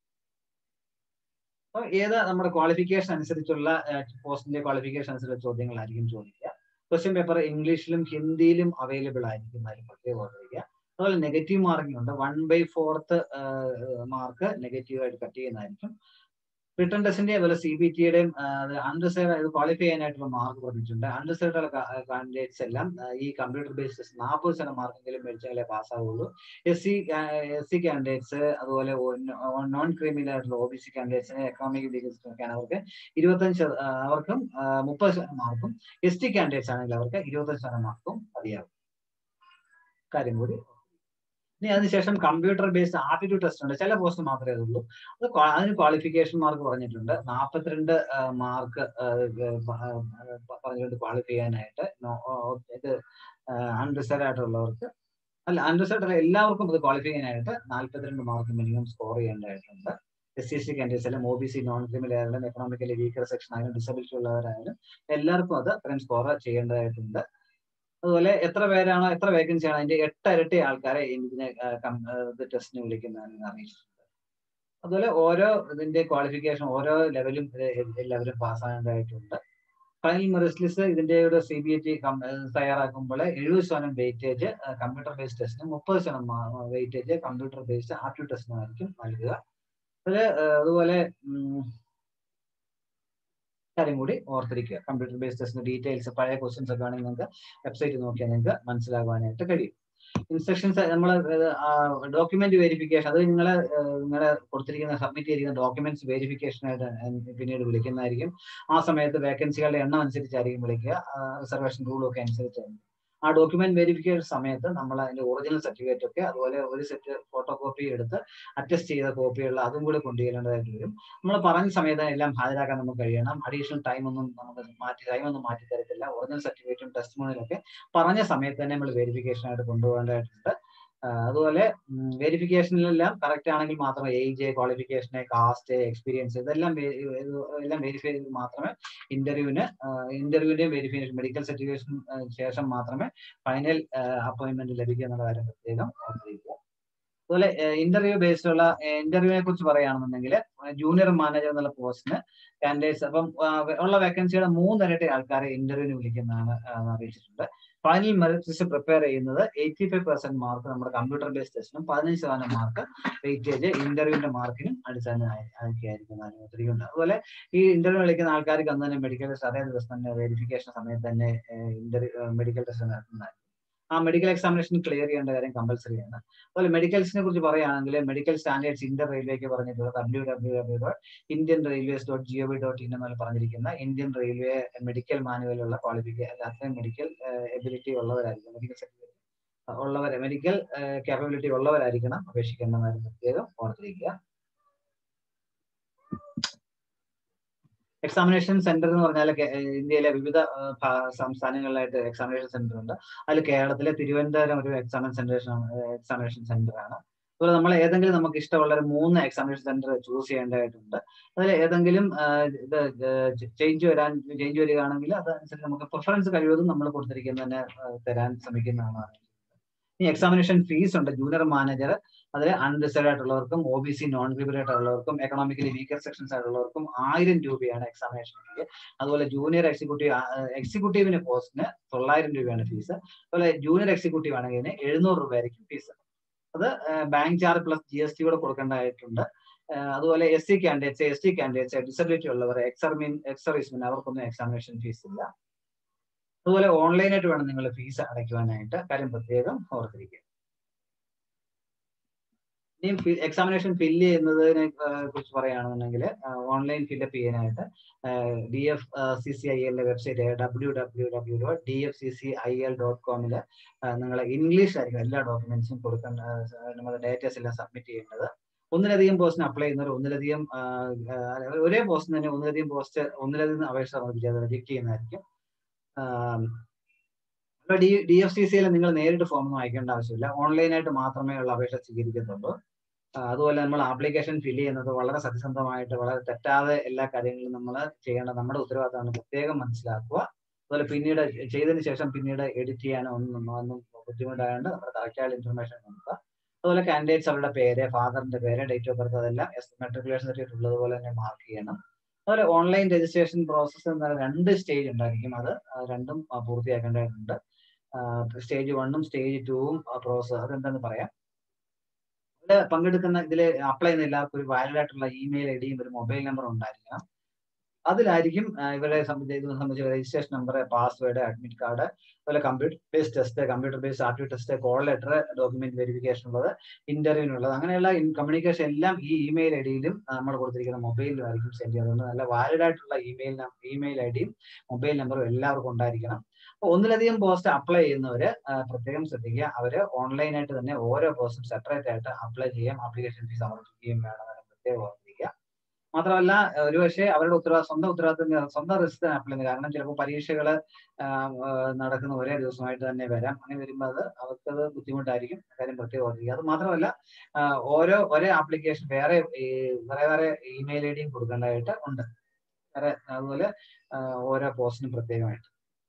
അപ്പോൾ ഏത് നമ്മുടെ ക്വാളിഫിക്കേഷൻ അനുസരിച്ചുള്ള പോസ്റ്റിന്റെ ക്വാളിഫിക്കേഷൻ അനുസരിച്ചുള്ള ചോദ്യങ്ങളായിരിക്കും ചോദിക്കുക ക്വസ്റ്റ്യൻ പേപ്പർ ഇംഗ്ലീഷിലും ഹിന്ദിയിലും അവൈലബിൾ ആയിരിക്കും അതിൽ പ്രത്യേകം ഓർമ്മിക്കുക അതുപോലെ നെഗറ്റീവ് മാർക്കിംഗ് ഉണ്ട് one by fourth mark negative ആയിട്ട് കട്ട് ചെയ്യുന്നതായിരിക്കും റിട്ടേൺ ടെസ്റ്റിന്റെ അതുപോലെ സി ബി ടിയുടെയും അൺറിസർവ് ക്വാളിഫൈ ചെയ്യാനായിട്ടുള്ള മാർക്ക് പറഞ്ഞിട്ടുണ്ട് അൺറിസർവ് കാൻഡിഡേറ്റ്സ് എല്ലാം ഈ കമ്പ്യൂട്ടർ ബേസ്ഡ് നാൽപ്പത് ശതമാനം മാർക്കെങ്കിലും മേടിച്ചാലേ പാസ്സാവുള്ളൂ S C S C candidates അതുപോലെ നോൺ ക്രിമിനൽ ആയിട്ടുള്ള ഒ ബി സി കാൻഡിഡേറ്റ്സിന് എക്കണോമിക് ഡിഗ്രീസിനൊക്കെയാണ് അവർക്ക് ഇരുപത്തഞ്ച് അവർക്കും മുപ്പത് ശതമാനം മാർക്കും എസ് ടി കാൻഡിഡേറ്റ്സ് ആണെങ്കിൽ അവർക്ക് ഇരുപത്തഞ്ച് ശതമാനം മാർക്കും മതിയാവും കാര്യം കൂടി ഇനി അതിനുശേഷം കമ്പ്യൂട്ടർ ബേസ്ഡ് ആപ്റ്റിറ്റ്യൂഡ് ടെസ്റ്റ് ഉണ്ട് ചില പോസ്റ്റ് മാത്രമേ അതുള്ളൂ അത് അതിന് ക്വാളിഫിക്കേഷൻ മാർക്ക് പറഞ്ഞിട്ടുണ്ട് നാൽപ്പത്തിരണ്ട് മാർക്ക് പറഞ്ഞുകൊണ്ട് ക്വാളിഫൈ ചെയ്യാനായിട്ട് ഇത് അൺറിസർവ് ആയിട്ടുള്ളവർക്ക് അല്ല അൺറിസർവ് അല്ല എല്ലാവർക്കും അത് ക്വാളിഫൈ ചെയ്യാനായിട്ട് നാൽപ്പത്തിരണ്ട് മാർക്ക് മിനിമം സ്കോർ ചെയ്യേണ്ടതായിട്ടുണ്ട് S C S T candidates ആയാലും O B C non criminal ആയാലും എക്കണോമിക്കലി വീക്കർ സെക്ഷൻ ആയാലും ഡിസബിലിറ്റി ഉള്ളവരായാലും എല്ലാവർക്കും അത് അത്രയും സ്കോർ ചെയ്യേണ്ടതായിട്ടുണ്ട് അതുപോലെ എത്ര പേരാണോ എത്ര വേക്കൻസി ആണ് അതിന്റെ എട്ട് ഇരട്ടി ആൾക്കാരെ ഇതിനെ ഇത് ടെസ്റ്റിന് വിളിക്കുന്നതെന്ന് അറിയിച്ചിട്ടുണ്ട് അതുപോലെ ഓരോ ഇതിന്റെ ക്വാളിഫിക്കേഷൻ ഓരോ ലെവലും എല്ലാവരും പാസ്സാകേണ്ടതായിട്ടുണ്ട് ഫൈനൽ മെറിറ്റ് ലിസ്റ്റ് ഇതിന്റെ ഒരു സി ബി ടി തയ്യാറാക്കുമ്പോൾ എഴുപത് ശതമാനം വെയിറ്റേജ് കമ്പ്യൂട്ടർ ബേസ്ഡ് ടെസ്റ്റിനും മുപ്പത് ശതമാനം വെയിറ്റേജ് കമ്പ്യൂട്ടർ ബേസ്ഡ് ആപ്റ്റ്യൂഡ് ടെസ്റ്റിനുമായിരിക്കും നൽകുക അതില് അതുപോലെ കാര്യം കൂടി ഓർത്തിരിക്കുക കമ്പ്യൂട്ടർ ബേസ്ഡ് ടെസ്റ്റിന്റെ ഡീറ്റെയിൽസ് പഴയ ക്വസ്റ്റ്യൻസ് ഒക്കെ ആണെങ്കിൽ നിങ്ങൾക്ക് വെബ്സൈറ്റ് നോക്കിയാൽ നിങ്ങൾക്ക് മനസ്സിലാകാനായിട്ട് കഴിയും ഇൻസ്ട്രക്ഷൻസ് നമ്മൾ ഡോക്യുമെന്റ് വെരിഫിക്കേഷൻ അത് നിങ്ങൾ നിങ്ങളെ കൊടുത്തിരിക്കുന്ന സബ്മിറ്റ് ചെയ്തിരിക്കുന്ന ഡോക്യുമെന്റ്സ് വെരിഫിക്കേഷൻ ആയിട്ട് പിന്നീട് വിളിക്കുന്നതായിരിക്കും ആ സമയത്ത് വേക്കൻസികളുടെ എണ്ണം അനുസരിച്ചായിരിക്കും വിളിക്കുക റിസർവേഷൻ റൂളും ഒക്കെ അനുസരിച്ചായിരിക്കും ആ ഡോക്യുമെന്റ് വെരിഫിക്കേഷൻ സമയത്ത് നമ്മൾ അതിന്റെ ഒറിജിനൽ സർട്ടിഫിക്കറ്റ് ഒക്കെ അതുപോലെ ഒരു സെറ്റ് ഫോട്ടോ കോപ്പി എടുത്ത് അറ്റസ്റ്റ് ചെയ്ത കോപ്പിയുള്ള അതും കൂടി കൊണ്ടുവരേണ്ടതായിട്ട് വരും നമ്മൾ പറഞ്ഞ സമയത്ത് എല്ലാം ഹാജരാക്കാൻ നമുക്ക് കഴിയണം അഡീഷണൽ ടൈം ഒന്നും നമുക്ക് മാറ്റി ടൈം ഒന്നും മാറ്റി തരത്തില്ല ഒറിജിനൽ സർട്ടിഫിക്കറ്റും ടെസ്റ്റ് മോണിലൊക്കെ പറഞ്ഞ സമയത്ത് തന്നെ നമ്മൾ വെരിഫിക്കേഷൻ ആയിട്ട് കൊണ്ടുപോകേണ്ടതായിട്ടുണ്ട് അതുപോലെ വെരിഫിക്കേഷനിലെല്ലാം കറക്റ്റ് ആണെങ്കിൽ മാത്രമേ ഏജ് ക്വാളിഫിക്കേഷൻ കാസ്റ്റ് എക്സ്പീരിയൻസ് ഇതെല്ലാം എല്ലാം വെരിഫൈ ചെയ്ത് മാത്രമേ ഇന്റർവ്യൂവിന് ഇന്റർവ്യൂവിന്റെയും വെരിഫിക്കേഷൻ മെഡിക്കൽ സർട്ടിഫിക്കേഷൻ ശേഷം മാത്രമേ ഫൈനൽ അപ്പോയിന്റ്മെന്റ് ലഭിക്കുക എന്നുള്ള കാര്യം പ്രത്യേകം ഓർത്തിരിക്കുക അതുപോലെ ഇന്റർവ്യൂ ബേസ്ഡ് ഉള്ള ഇന്റർവ്യൂവിനെ കുറിച്ച് പറയുകയാണെന്നുണ്ടെങ്കിൽ ജൂനിയർ മാനേജർ എന്നുള്ള പോസ്റ്റിന് കാൻഡിഡേറ്റ്സ് അപ്പം ഉള്ള വേക്കൻസിയുടെ മൂന്നിരട്ടി ആൾക്കാരെ ഇന്റർവ്യൂവിന് വിളിക്കുന്നതാണ് അറിയിച്ചിട്ടുണ്ട് ഫൈനൽ മെറിറ്റ് ലിസ്റ്റ് പ്രിപ്പയർ ചെയ്യുന്നത് എയ്റ്റി ഫൈവ് പെർസെന്റ് മാർക്ക് നമ്മുടെ കമ്പ്യൂട്ടർ ബേസ്ഡ് ടെസ്റ്റിനും പതിനഞ്ച് ശതമാനം മാർക്ക് വെയിറ്റേജ് ഇന്റർവ്യൂവിന്റെ മാർക്കിനും അടിസ്ഥാനമായിരിക്കും അനുമതിയുണ്ട് അതുപോലെ ഈ ഇന്റർവ്യൂ വിളിക്കുന്ന ആൾക്കാർക്ക് അന്ന് തന്നെ മെഡിക്കൽ ടെസ്റ്റ് അതേ ദിവസം തന്നെ വെരിഫിക്കേഷൻ സമയത്ത് തന്നെ ഇന്റർവ്യൂ മെഡിക്കൽ ടെസ്റ്റ് നടത്തുന്നതായിരിക്കും ആ മെഡിക്കൽ എക്സാമിനേഷൻ ക്ലിയർ ചെയ്യേണ്ട കാര്യം കമ്പൽസറി ആണ് അതുപോലെ മെഡിക്കൽസിനെ കുറിച്ച് പറയുകയാണെങ്കിൽ മെഡിക്കൽ സ്റ്റാൻഡേർഡ്സ് ഇന്ത്യൻ റെയിൽവേക്ക് പറഞ്ഞിട്ടുള്ളത് W W W dot Indian railways dot G O V dot in എന്നുള്ള പറഞ്ഞിരിക്കുന്ന ഇന്ത്യൻ റെയിൽവേ മെഡിക്കൽ മാനുവലുള്ള ക്വാളിഫിക്കേഷൻ അത്രയും മെഡിക്കൽ എബിലിറ്റി ഉള്ളവരായിരിക്കും മെഡിക്കൽ സർട്ടിഫിക്കറ്റ് ഉള്ളവരെ മെഡിക്കൽ കാപ്പബിലിറ്റി ഉള്ളവരായിരിക്കണം അപേക്ഷിക്കേണ്ടതായിരുന്നു പ്രത്യേകം ഓർത്തിരിക്കുക എക്സാമിനേഷൻ സെന്റർ എന്ന് പറഞ്ഞാൽ ഇന്ത്യയിലെ വിവിധ സംസ്ഥാനങ്ങളിലായിട്ട് എക്സാമിനേഷൻ സെന്റർ ഉണ്ട് അതിൽ കേരളത്തിലെ തിരുവനന്തപുരം ഒരു എക്സാമിനേഷൻ സെന്റർ എക്സാമിനേഷൻ സെന്റർ ആണ് അതുപോലെ നമ്മൾ ഏതെങ്കിലും നമുക്ക് ഇഷ്ടമുള്ള ഒരു മൂന്ന് എക്സാമിനേഷൻ സെന്റർ ചൂസ് ചെയ്യേണ്ടതായിട്ടുണ്ട് അതിൽ ഏതെങ്കിലും ഇത് ചേഞ്ച് വരാൻ ചേഞ്ച് വരികയാണെങ്കിൽ അതനുസരിച്ച് നമുക്ക് പ്രിഫറൻസ് കഴിവതും നമ്മൾ കൊടുത്തിരിക്കുന്നത് തന്നെ തരാൻ ശ്രമിക്കുന്നതാണ് ഈ എക്സാമിനേഷൻ ഫീസ് ഉണ്ട് ജൂനിയർ മാനേജർ അതിൽ അൺറിസർവ് ആയിട്ടുള്ളവർക്കും ഒ ബി സി നോൺ ക്രിമിനേറ്റ് ആയിട്ടുള്ളവർക്കും എക്കണോമിക്കലി വീക്കർ സെക്ഷൻസ് ആയിട്ടുള്ളവർക്കും ആയിരം രൂപയാണ് എക്സാമിനേഷൻ ഫീസ് അതുപോലെ ജൂനിയർ എക്സിക്യൂട്ടീവ് എക്സിക്യൂട്ടീവിന് പോസ്റ്റിന് തൊള്ളായിരം രൂപയാണ് ഫീസ് അതുപോലെ ജൂനിയർ എക്സിക്യൂട്ടീവ് ആണെങ്കിൽ എഴുന്നൂറ് രൂപയായിരിക്കും ഫീസ് അത് bank charge plus G S T കൂടെ കൊടുക്കേണ്ടതായിട്ടുണ്ട് അതുപോലെ S C candidates S T candidates disability ഉള്ളവർ എക്സർമീൻ എക്സർവീസ്മെൻ അവർക്കൊന്നും എക്സാമിനേഷൻ ഫീസ് ഇല്ല അതുപോലെ ഓൺലൈനായിട്ട് വേണം നിങ്ങൾ ഫീസ് അടയ്ക്കുവാനായിട്ട് കാര്യം പ്രത്യേകം ഓർത്തിരിക്കുക ഇനി എക്സാമിനേഷൻ ഫില്ല് ചെയ്യുന്നതിനെ കുറിച്ച് പറയുകയാണെന്നുണ്ടെങ്കിൽ ഓൺലൈൻ ഫില്ലപ്പ് ചെയ്യാനായിട്ട് D F C C I എല്ലിന്റെ website W W W dot D F C C I L dot കോമിൽ നിങ്ങൾ ഇംഗ്ലീഷ് ആയിരിക്കും എല്ലാ ഡോക്യുമെന്റ്സും കൊടുക്കേണ്ട നമ്മുടെ ഡേറ്റാസ് എല്ലാം സബ്മിറ്റ് ചെയ്യേണ്ടത് ഒന്നിലധികം പോസ്റ്റിന് അപ്ലൈ ചെയ്യുന്നവർ ഒന്നിലധികം ഒരേ പോസ്റ്റിന് തന്നെ ഒന്നിലധികം പോസ്റ്റ് ഒന്നിലധികം അപേക്ഷ സമർപ്പിച്ച് അത് റിജക്ട് ചെയ്യുന്നതായിരിക്കും ഡി ഡി എഫ് സി സിയിൽ നിങ്ങൾ നേരിട്ട് ഫോം ഒന്നും അയക്കേണ്ട ആവശ്യമില്ല ഓൺലൈനായിട്ട് മാത്രമേ ഉള്ള അപേക്ഷ സ്വീകരിക്കത്തുള്ളൂ അതുപോലെ നമ്മൾ ആപ്ലിക്കേഷൻ ഫില്ല് ചെയ്യുന്നത് വളരെ സത്യസന്ധമായിട്ട് വളരെ തെറ്റാതെ എല്ലാ കാര്യങ്ങളും നമ്മൾ ചെയ്യേണ്ട നമ്മുടെ ഉത്തരവാദിത്തമാണ് പ്രത്യേകം മനസ്സിലാക്കുക അതുപോലെ പിന്നീട് ചെയ്തതിന് ശേഷം പിന്നീട് എഡിറ്റ് ചെയ്യാനോ ഒന്നും ഒന്നും ബുദ്ധിമുട്ടായതുകൊണ്ട് നമ്മുടെ കറക്റ്റായ ഇൻഫർമേഷൻ നോക്കുക അതുപോലെ കാൻഡിഡേറ്റ്സ് അവരുടെ പേര് ഫാദറിന്റെ പേര് ഡേറ്റ് ഓഫ് ബർത്ത് അതെല്ലാം മെട്രിക്കുലേഷൻ സർട്ടിഫിക്കറ്റ് ഉള്ളതുപോലെ തന്നെ മാർക്ക് ചെയ്യണം അതുപോലെ ഓൺലൈൻ രജിസ്ട്രേഷൻ പ്രോസസ്സ് എന്ന രണ്ട് സ്റ്റേജ് ഉണ്ടായിരിക്കും അത് രണ്ടും പൂർത്തിയാക്കേണ്ടതായിട്ടുണ്ട് സ്റ്റേജ് വണ്ണും സ്റ്റേജ് ടൂവും പ്രോസസ് അതെന്താന്ന് പറയാം ഇതിൽ പങ്കെടുക്കുന്ന ഇതിൽ അപ്ലൈ ചെയ്യുന്ന എല്ലാവർക്കും ഒരു വാലിഡ് ആയിട്ടുള്ള ഇമെയിൽ ഐ ഡിയും ഒരു മൊബൈൽ നമ്പർ ഉണ്ടായിരിക്കണം അതിലായിരിക്കും ഇവരെ സംബന്ധിച്ച് സംബന്ധിച്ച് registration number password admit card അതുപോലെ computer based test computer based aptitude test call letter document verification ഉള്ളത് ഇന്റർവ്യൂവിനുള്ളത് അങ്ങനെയുള്ള കമ്മ്യൂണിക്കേഷൻ എല്ലാം ഈ ഇമെയിൽ ഐ ഡിയിലും നമ്മൾ കൊടുത്തിരിക്കുന്ന മൊബൈലിലും ആയിരിക്കും സെൻഡ് ചെയ്യുന്നത് നല്ല വാലിഡ് ആയിട്ടുള്ള ഇമെയിൽ ഇമെയിൽ ഐ ഡിയും മൊബൈൽ നമ്പറും എല്ലാവർക്കും ഉണ്ടായിരിക്കണം അപ്പൊ ഒന്നിലധികം പോസ്റ്റ് അപ്ലൈ ചെയ്യുന്നവര് പ്രത്യേകം ശ്രദ്ധിക്കുക അവര് ഓൺലൈനായിട്ട് തന്നെ ഓരോ പോസ്റ്റും സെപ്പറേറ്റ് ആയിട്ട് അപ്ലൈ ചെയ്യാം ആപ്ലിക്കേഷൻ ഫീസ് സമർപ്പിക്കുകയും വേണമെന്ന് പ്രത്യേകം ഓർമ്മിക്കുക മാത്രമല്ല ഒരുപക്ഷെ അവരുടെ ഉത്തരവാദിത്വം സ്വന്തം ഉത്തരവാദിത്വം സ്വന്തം റിസ്ക് അപ്ലൈ ചെയ്യുന്നത് കാരണം ചിലപ്പോൾ പരീക്ഷകൾ നടക്കുന്ന ഒരേ ദിവസമായിട്ട് തന്നെ വരാം അങ്ങനെ വരുമ്പോൾ അത് അവർക്കത് ബുദ്ധിമുട്ടായിരിക്കും കാര്യം പ്രത്യേകം ഓർമ്മിക്കുക അത് മാത്രമല്ല ഓരോ ഒരേ ആപ്ലിക്കേഷൻ വേറെ വേറെ വേറെ ഇമെയിൽ ഐ ഡിയും കൊടുക്കേണ്ടതായിട്ട് ഉണ്ട് വേറെ അതുപോലെ ഓരോ പോസ്റ്റിനും പ്രത്യേകമായിട്ട്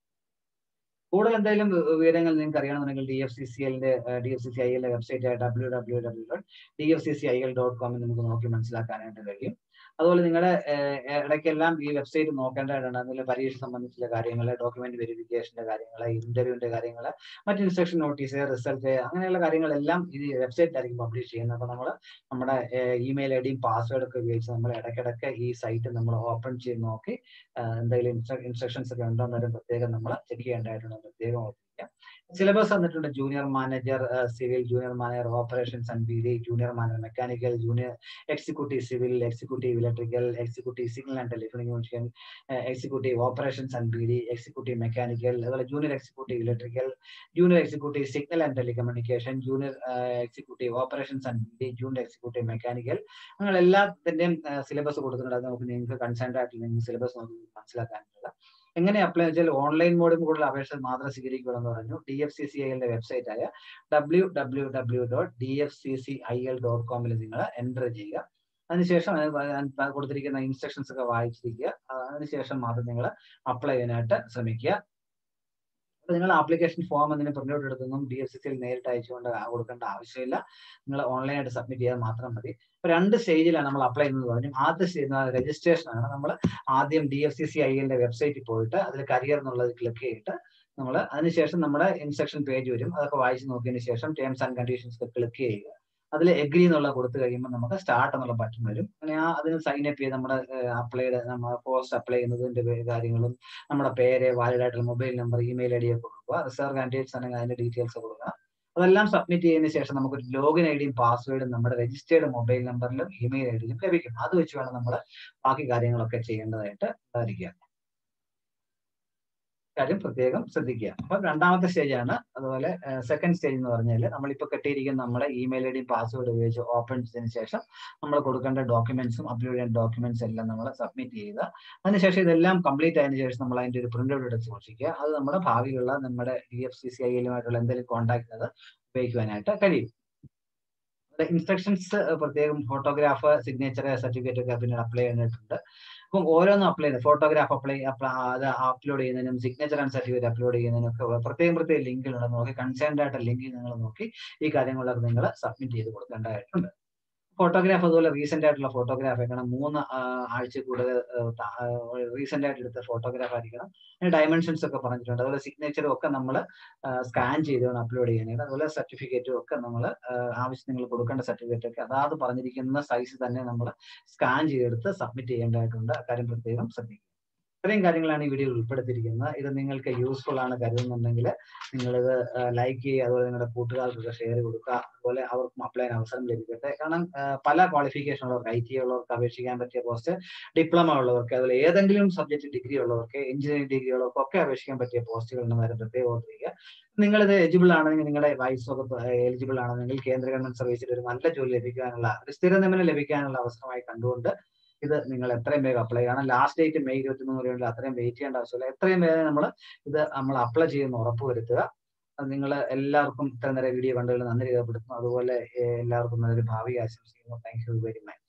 കൂടുതൽ എന്തെങ്കിലും വിവരങ്ങൾ നിങ്ങൾക്ക് അറിയണമെന്നുണ്ടെങ്കിൽ ഡി എഫ് സി സി എല്ലിന്റെ D F C C I എല്ലിന്റെ website W W W dot D F C C I L dot കോമിൽ നമുക്ക് നോക്കി മനസ്സിലാക്കാനായിട്ട് കഴിയും അതുപോലെ നിങ്ങളുടെ ഇടയ്ക്കെല്ലാം ഈ വെബ്സൈറ്റ് നോക്കേണ്ടതാണ് അതിൽ പരീക്ഷ സംബന്ധിച്ചുള്ള കാര്യങ്ങൾ ഡോക്യുമെന്റ് വെരിഫിക്കേഷന്റെ കാര്യങ്ങൾ ഇന്റർവ്യൂവിന്റെ കാര്യങ്ങൾ മറ്റ് ഇൻസ്ട്രക്ഷൻ നോട്ടീസ് റിസൾട്ട് അങ്ങനെയുള്ള കാര്യങ്ങളെല്ലാം ഈ വെബ്സൈറ്റിലായിരിക്കും പബ്ലിഷ് ചെയ്യുന്നത് അപ്പോൾ നമ്മൾ നമ്മുടെ ഇമെയിൽ ഐ ഡിയും പാസ്വേഡ് ഒക്കെ ഉപയോഗിച്ച് നമ്മൾ ഇടയ്ക്കിടയ്ക്ക് ഈ സൈറ്റ് നമ്മൾ ഓപ്പൺ ചെയ്ത് നോക്കി എന്തെങ്കിലും ഇൻസ്ട്രക്ഷൻസ് ഒക്കെ ഉണ്ടോ എന്നൊരു പ്രത്യേകം നമ്മൾ ചെക്ക് ചെയ്യേണ്ടതായിട്ടുണ്ട് പ്രത്യേകം ഓർക്കുക സിലബസ് വന്നിട്ടുണ്ട് junior manager civil junior manager operations and B D junior manager mechanical junior executive civil executive electrical executive signal and telecommunication executive operations and B D executive mechanical അതുപോലെ junior executive electrical junior executive signal and telecommunication junior executive operations and B D junior executive mechanical അങ്ങനെ എല്ലാത്തിന്റെയും syllabus കൊടുത്തിട്ടുണ്ട് അത് നമുക്ക് നിങ്ങൾക്ക് concerned ആയിട്ട് നിങ്ങൾക്ക് syllabus നോക്കി മനസ്സിലാക്കാനുള്ള എങ്ങനെ അപ്ലൈ വെച്ചാൽ ഓൺലൈൻ മോഡിൽ കൂടുതൽ അപേക്ഷ മാത്രം സ്വീകരിക്കുക എന്ന് പറഞ്ഞു D F C C I എല്ലിന്റെ വെബ്സൈറ്റ് ആയ W W W dot D F C C I L dot കോമിൽ നിങ്ങൾ എൻ്റർ ചെയ്യുക അതിനുശേഷം കൊടുത്തിരിക്കുന്ന ഇൻസ്ട്രക്ഷൻസ് ഒക്കെ വായിച്ചിരിക്കുക അതിനുശേഷം മാത്രം നിങ്ങൾ അപ്ലൈ ചെയ്യാനായിട്ട് ശ്രമിക്കുക അപ്പൊ നിങ്ങൾ ആപ്ലിക്കേഷൻ ഫോം അതിന് പ്രിന്റ് ഔട്ട് എടുത്തൊന്നും ഡി എഫ് സി സിയിൽ നേരിട്ട് അയച്ചുകൊണ്ട് കൊടുക്കേണ്ട ആവശ്യമില്ല നിങ്ങൾ ഓൺലൈനായിട്ട് സബ്മിറ്റ് ചെയ്താൽ മാത്രം മതി ഇപ്പൊ രണ്ട് സ്റ്റേജിലാണ് നമ്മൾ അപ്ലൈ ചെയ്യുന്നത് പറഞ്ഞു ആദ്യ സ്റ്റേജ് രജിസ്ട്രേഷൻ ആണ് നമ്മൾ ആദ്യം D F C C I എല്ലിന്റെ വെബ്സൈറ്റിൽ പോയിട്ട് അതിൽ കരിയർ എന്നുള്ളത് ക്ലിക്ക് ചെയ്തിട്ട് നമ്മൾ അതിനുശേഷം നമ്മുടെ ഇൻസ്ട്രക്ഷൻ പേജ് വരും അതൊക്കെ വായിച്ച് നോക്കിയതിന് ശേഷം ടേംസ് ആൻഡ് കണ്ടീഷൻസ് ഒക്കെ ക്ലിക്ക് ചെയ്യുക അതിൽ എഗ്രി എന്നുള്ള കൊടുത്തു കഴിയുമ്പോൾ നമുക്ക് സ്റ്റാർട്ട് എന്നുള്ള ബട്ടൺ വരും അങ്ങനെ ആ അതിന് സൈൻ അപ്പ് ചെയ്ത് നമ്മുടെ അപ്ലൈ നമ്മൾ പോസ്റ്റ് അപ്ലൈ ചെയ്യുന്നതിന്റെ കാര്യങ്ങളും നമ്മുടെ പേര് വാലിഡ് ആയിട്ടുള്ള mobile number email I D ഒക്കെ കൊടുക്കുക റിസർവ് കാൻഡിഡേറ്റ്സ് ആണെങ്കിൽ അതിന്റെ ഡീറ്റെയിൽസ് കൊടുക്കുക അതെല്ലാം സബ്മിറ്റ് ചെയ്തതിന് ശേഷം നമുക്ക് ഒരു ലോഗിൻ ഐ ഡിയും പാസ്വേഡും നമ്മുടെ രജിസ്റ്റേർഡ് മൊബൈൽ നമ്പറിലും ഇമെയിൽ ഐ ഡിയിലും ലഭിക്കും അത് വെച്ച് വേണം നമ്മൾ ബാക്കി കാര്യങ്ങളൊക്കെ ചെയ്യേണ്ടതായിട്ട് ഉണ്ടായിരിക്കുക കാര്യം പ്രത്യേകം ശ്രദ്ധിക്കുക അപ്പൊ രണ്ടാമത്തെ സ്റ്റേജ് ആണ് അതുപോലെ സെക്കൻഡ് സ്റ്റേജ് എന്ന് പറഞ്ഞാൽ നമ്മളിപ്പോൾ കെട്ടിയിരിക്കുന്ന നമ്മുടെ ഇമെയിൽ ഐ ഡിയും പാസ്വേഡ് ഉപയോഗിച്ച് ഓപ്പൺ ചെയ്തതിനു ശേഷം നമ്മൾ കൊടുക്കേണ്ട ഡോക്യുമെന്റ്സും അപ്ലോഡ് ചെയ്യേണ്ട ഡോക്യുമെന്റ്സ് എല്ലാം നമ്മൾ സബ്മിറ്റ് ചെയ്യുക അതിനുശേഷം ഇതെല്ലാം കംപ്ലീറ്റ് ആയതിനു ശേഷം നമ്മൾ അതിന്റെ ഒരു പ്രിന്റ് ഔട്ട് എടുത്ത് സൂക്ഷിക്കുക അത് നമ്മുടെ ഭാവിയിലുള്ള നമ്മുടെ D F C C I എല്ലുമായിട്ടുള്ള എന്തെങ്കിലും കോൺടാക്ട് അത് ഉപയോഗിക്കുവാനായിട്ട് കഴിയും ഇൻസ്ട്രക്ഷൻസ് പ്രത്യേകം ഫോട്ടോഗ്രാഫ് സിഗ്നേച്ചർ സർട്ടിഫിക്കറ്റ് ഒക്കെ പിന്നീട് അപ്ലൈ ചെയ്തിട്ടുണ്ട് അപ്പം ഓരോന്നും അപ്ലൈ ചെയ്യുന്നത് ഫോട്ടോഗ്രാഫ് അപ്ലൈ അത് അപ്ലോഡ് ചെയ്യുന്നതിനും സിഗ്നേച്ചർ ആൻഡ് സർട്ടിഫിക്കറ്റ് അപ്ലോഡ് ചെയ്യുന്നതിനും ഒക്കെ പ്രത്യേകം പ്രത്യേകം ലിങ്കുകളുണ്ട് നോക്കി കൺസേൺഡ് ആയിട്ട് ലിങ്ക് നിങ്ങൾ നോക്കി ഈ കാര്യങ്ങളൊക്കെ നിങ്ങൾ സബ്മിറ്റ് ചെയ്ത് കൊടുക്കേണ്ടതായിട്ടുണ്ട് ഫോട്ടോഗ്രാഫ് അതുപോലെ റീസെന്റ് ആയിട്ടുള്ള ഫോട്ടോഗ്രാഫ് ആയിരിക്കണം മൂന്ന് ആഴ്ച കൂടുതൽ റീസെന്റ് ആയിട്ട് എടുത്ത ഫോട്ടോഗ്രാഫ് ആയിരിക്കണം അതിന് ഡയമെൻഷൻസ് ഒക്കെ പറഞ്ഞിട്ടുണ്ട് അതുപോലെ സിഗ്നേച്ചറും ഒക്കെ നമ്മൾ സ്കാൻ ചെയ്ത് വേണം അപ്ലോഡ് ചെയ്യാനായിട്ട് അതുപോലെ സർട്ടിഫിക്കറ്റും ഒക്കെ നമ്മൾ ആവശ്യം നിങ്ങൾ കൊടുക്കേണ്ട സർട്ടിഫിക്കറ്റ് ഒക്കെ അതാത് പറഞ്ഞിരിക്കുന്ന സൈസ് തന്നെ നമ്മൾ സ്കാൻ ചെയ്തെടുത്ത് സബ്മിറ്റ് ചെയ്യേണ്ടതായിട്ടുണ്ട് അക്കാര്യം പ്രത്യേകം ശ്രദ്ധിക്കുക ഇത്രയും കാര്യങ്ങളാണ് ഈ വീഡിയോയിൽ ഉൾപ്പെടുത്തിയിരിക്കുന്നത് ഇത് നിങ്ങൾക്ക് യൂസ്ഫുൾ ആണ് കരുതുന്നുണ്ടെങ്കിൽ നിങ്ങളിത് ലൈക്ക് ചെയ്യുക അതുപോലെ നിങ്ങളുടെ കൂട്ടുകാർക്കൊക്കെ ഷെയർ കൊടുക്കുക അതുപോലെ അവർക്കും അപ്ലൈ ചെയ്യാൻ അവസരം ലഭിക്കട്ടെ കാരണം പല ക്വാളിഫിക്കേഷൻ ഉള്ളവർക്ക് ഐ ടി ഉള്ളവർക്ക് അപേക്ഷിക്കാൻ പറ്റിയ പോസ്റ്റ് ഡിപ്ലോമ ഉള്ളവർക്ക് അതുപോലെ ഏതെങ്കിലും സബ്ജക്ട് ഡിഗ്രി ഉള്ളവർക്ക് എഞ്ചിനീയറിംഗ് ഡിഗ്രി ഉള്ളവർക്ക് ഒക്കെ അപേക്ഷിക്കാൻ പറ്റിയ പോസ്റ്റുകൾ ഉണ്ടെന്ന് പ്രത്യേകം ഓർത്തിരിക്കുക നിങ്ങളിത് എലിജിബിൾ ആണെങ്കിൽ നിങ്ങളുടെ വയസ്സൊക്കെ എലിജിബിൾ ആണെങ്കിൽ കേന്ദ്ര ഗവൺമെന്റ് സർവീസിൽ ഒരു നല്ല ജോലി ലഭിക്കാനുള്ള ഒരു സ്ഥിര നിയമനം ലഭിക്കാനുള്ള അവസരമായി കണ്ടുകൊണ്ട് ഇത് നിങ്ങൾ എത്രയും വേഗം അപ്ലൈ ചെയ്യണം ലാസ്റ്റ് ഡേറ്റ് മെയ് ഇരുപത്തി മൂന്ന് വരെയുള്ള അത്രയും വെയിറ്റ് ചെയ്യേണ്ട ആവശ്യമില്ല എത്രയും വേഗം നമ്മൾ ഇത് നമ്മൾ അപ്ലൈ ചെയ്യുന്ന ഉറപ്പ് വരുത്തുക നിങ്ങൾ എല്ലാവർക്കും ഇത്ര നേരം വീഡിയോ കണ്ടതിൽ നന്ദി രേഖപ്പെടുത്തുന്നു അതുപോലെ ഏഹ് എല്ലാവർക്കും നല്ലൊരു ഭാവി ആശംസിക്കുന്നു താങ്ക് യു വെരി മച്ച്